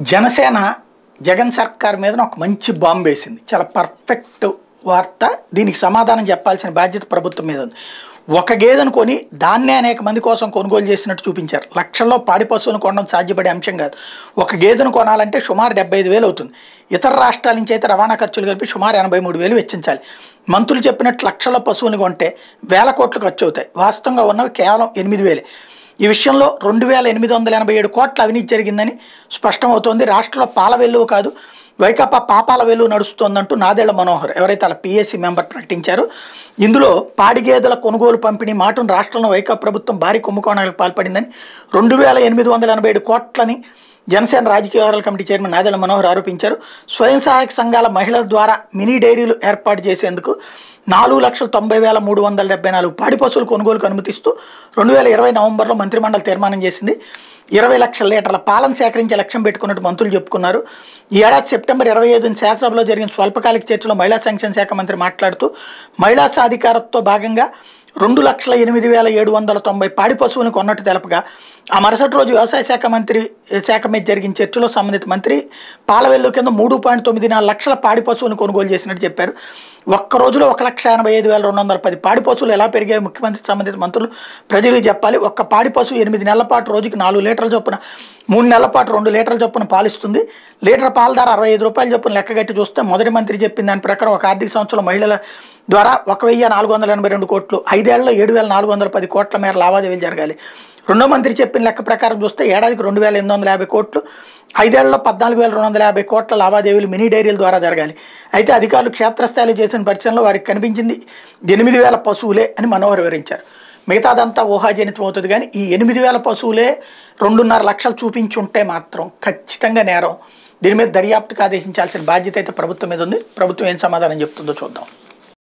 జనసేన జగన్ సర్కార్ మీద ఒక మంచి బాంబు వేసింది చాలా పర్ఫెక్ట్ వార్త దీనికి సమాధానం చెప్పాల్సిన బాధ్యత ప్రభుత్వం మీద ఉంది ఒక గేదెను కొని దాన్నే అనేక మంది కోసం కొనుగోలు చేసినట్టు చూపించారు లక్షల్లో పాడి పశువులను కొనడం సాధ్యపడే అంశం కాదు ఒక గేదెను కొనాలంటే సుమారు డెబ్బై ఐదు వేలు అవుతుంది ఇతర రాష్ట్రాల నుంచి అయితే రవాణా ఖర్చులు కలిపి సుమారు ఎనభై మూడు వేలు వెచ్చించాలి మంత్రులు చెప్పినట్టు లక్షల పశువుని కొంటే వేల కోట్లు ఖర్చు అవుతాయి వాస్తవంగా ఉన్నవి కేవలం ఎనిమిది వేలే ఈ విషయంలో రెండు వేల ఎనిమిది వందల ఎనభై ఏడు కోట్ల అవినీతి జరిగిందని స్పష్టమవుతోంది రాష్ట్రంలో పాల వెల్లువ కాదు వైకాపా పాపాల వెలువ నడుస్తోందంటూ నాదేళ్ల మనోహర్ ఎవరైతే అలా పిఎస్సి మెంబర్ ప్రకటించారో ఇందులో పాడి గేదెల కొనుగోలు పంపిణీ మాటను రాష్ట్రంలో వైకాపా ప్రభుత్వం భారీ కుంభకోణాలకు పాల్పడిందని రెండు వేల ఎనిమిది వందల ఎనభై ఏడు కోట్లని జనసేన రాజకీయ వ్యవహారాల కమిటీ చైర్మన్ నాదెళ్ల మనోహర్ ఆరోపించారు స్వయం సహాయక సంఘాల మహిళల ద్వారా మినీ డైరీలు ఏర్పాటు చేసేందుకు నాలుగు లక్షల తొంభై వేల మూడు వందల డెబ్బై నాలుగు పాడి పశువుల కొనుగోలుకు అనుమతిస్తూ రెండు వేల ఇరవై నవంబర్లో మంత్రిమండలి తీర్మానం చేసింది ఇరవై లక్షల లీటర్ల పాలను సేకరించే లక్ష్యం పెట్టుకున్నట్టు మంత్రులు చెప్పుకున్నారు ఈ ఏడాది సెప్టెంబర్ ఇరవై ఐదున శాసనసభలో జరిగిన స్వల్పకాలిక చర్చలో మహిళా సంక్షేమ శాఖ మంత్రి మాట్లాడుతూ మహిళా సాధికారతతో భాగంగా రెండు లక్షల ఎనిమిది వేల ఏడు వందల తొంభై పాడి పశువుని కొన్నట్టు తెలపగా ఆ మరుసటి రోజు వ్యవసాయ శాఖ మంత్రి శాఖ మీద జరిగిన చర్చలో సంబంధిత మంత్రి పాలవెల్లు కింద మూడు పాయింట్ తొమ్మిది నాలుగు లక్షల పాడి పశువుని కొనుగోలు చేసినట్టు చెప్పారు ఒక్క రోజులో ఒక లక్ష ఎనభై ఐదు వేల రెండు వందల పది పాడి పశువులు ఎలా పెరిగాయి ముఖ్యమంత్రి సంబంధిత మంత్రులు ప్రజలకు చెప్పాలి ఒక్క పాడి పశువు ఎనిమిది నెలల పాటు రోజుకి నాలుగు లీటర్ల చొప్పున మూడు నెలల పాటు రెండు లీటర్ల చొప్పున పాలిస్తుంది లీటర్ పాల ధర అరవై ఐదు రూపాయల చొప్పున లెక్కగట్టి చూస్తే మొదటి మంత్రి చెప్పిన దాని ప్రకారం ఒక ఆర్థిక సంవత్సరంలో మహిళల ద్వారా ఒక వెయ్యి నాలుగు వందల ఎనభై రెండు కోట్లు ఐదేళ్లలో ఏడు వేల నాలుగు వందల పది కోట్ల మేర లావాదేవీలు జరగాలి రెండో మంత్రి చెప్పిన లెక్క ప్రకారం చూస్తే ఏడాదికి రెండు వేల ఎనిమిది వందల యాభై కోట్లు ఐదేళ్లలో పద్నాలుగు వేల రెండు వందల యాభై కోట్ల లావాదేవీలు మినీ డైరీల ద్వారా జరగాలి అయితే అధికారులు క్షేత్రస్థాయిలో చేసిన పరిచయంలో వారికి కనిపించింది ఎనిమిది వేల పశువులే అని మనోహర్ వివరించారు మిగతాదంతా ఊహాజనితం అవుతుంది కానీ ఈ ఎనిమిది వేల పశువులే రెండున్నర లక్షలు చూపించుంటే మాత్రం ఖచ్చితంగా నేరం దీని మీద దర్యాప్తుకు ఆదేశించాల్సిన బాధ్యత అయితే ప్రభుత్వం మీద ఉంది ప్రభుత్వం ఏం సమాధానం చెప్తుందో చూద్దాం